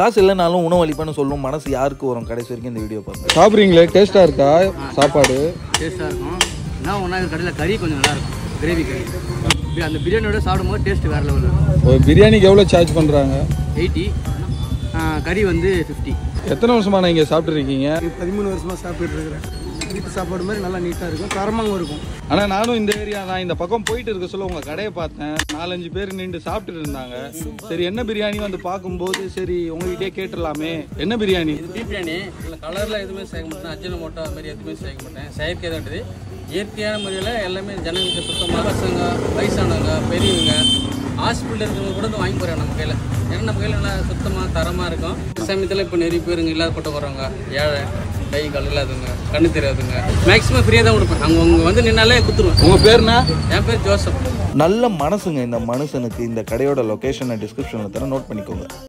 காசு இல்லைனாலும் உணவு அளிப்பேன்னு சொல்லும் மனசு யாருக்கு வரும் கடைசி வரைக்கும் இந்த வீடியோ பார்த்து சாப்பிட்றீங்களே டேஸ்ட்டாக இருக்கா சாப்பாடு டேஸ்ட்டாக இருக்கும் என்ன ஒன்றா கடையில் கறி கொஞ்சம் நல்லா இருக்கும் கிரேவி கறி இப்படி அந்த பிரியாணியோட சாப்பிடும்போது டேஸ்ட் வேறு லெவலில் இருக்கும் ஒரு பிரியாணிக்கு எவ்வளோ சார்ஜ் பண்ணுறாங்க எயிட்டி கறி வந்து ஃபிஃப்டி எத்தனை வருஷமா நான் இங்கே சாப்பிட்ருக்கீங்க பதிமூணு வருஷமாக சாப்பிட்டு இருக்கிறேன் வீட்டு சாப்பாடு மாதிரி நல்லா நீட்டாக இருக்கும் தரமாகவும் இருக்கும் ஆனால் நானும் இந்த ஏரியா தான் இந்த பக்கம் போயிட்டு இருக்க சொல்ல உங்கள் கடையை பார்த்தேன் நாலஞ்சு பேர் நின்று சாப்பிட்டுட்டு இருந்தாங்க சரி என்ன பிரியாணி வந்து பார்க்கும்போது சரி உங்ககிட்டயே கேட்டுடலாமே என்ன பிரியாணி பீஃப் பிரியாணி இல்லை கலரில் எதுவுமே சேர்க்க மாட்டேன் அஜின மோட்டோ அது மாதிரி எதுவுமே சேர்க்க மாட்டேன் செயற்கை தான்றது இயற்கையான முறையில் எல்லாமே ஜனங்களுக்கு சுத்தமாக பசங்க வயசானவங்க பெரியவங்க ஹாஸ்பிட்டல் இருக்கிறவங்க கூட வந்து வாங்கி போகிறாங்க நம்ம கையில் ஏன்னா நம்ம கையில் நல்லா சுத்தமாக தரமாக இருக்கும் சமயத்தில் இப்போ நிறைய பேருங்க இல்லாதப்பட்ட வரவங்க ஏழை கை கால் இல்லாதவங்க கண்ணு தெரியாதவங்க மேக்ஸிமம் ஃப்ரீயாக தான் கொடுப்பேன் அவங்க அவங்க வந்து நின்னாலே குத்துருவேன் உங்கள் பேர்னா என் பேர் ஜோசப் நல்ல மனசுங்க இந்த மனுஷனுக்கு இந்த கடையோட லொகேஷனை டிஸ்கிரிப்ஷனில் தர நோட் பண்ணிக்கோங்க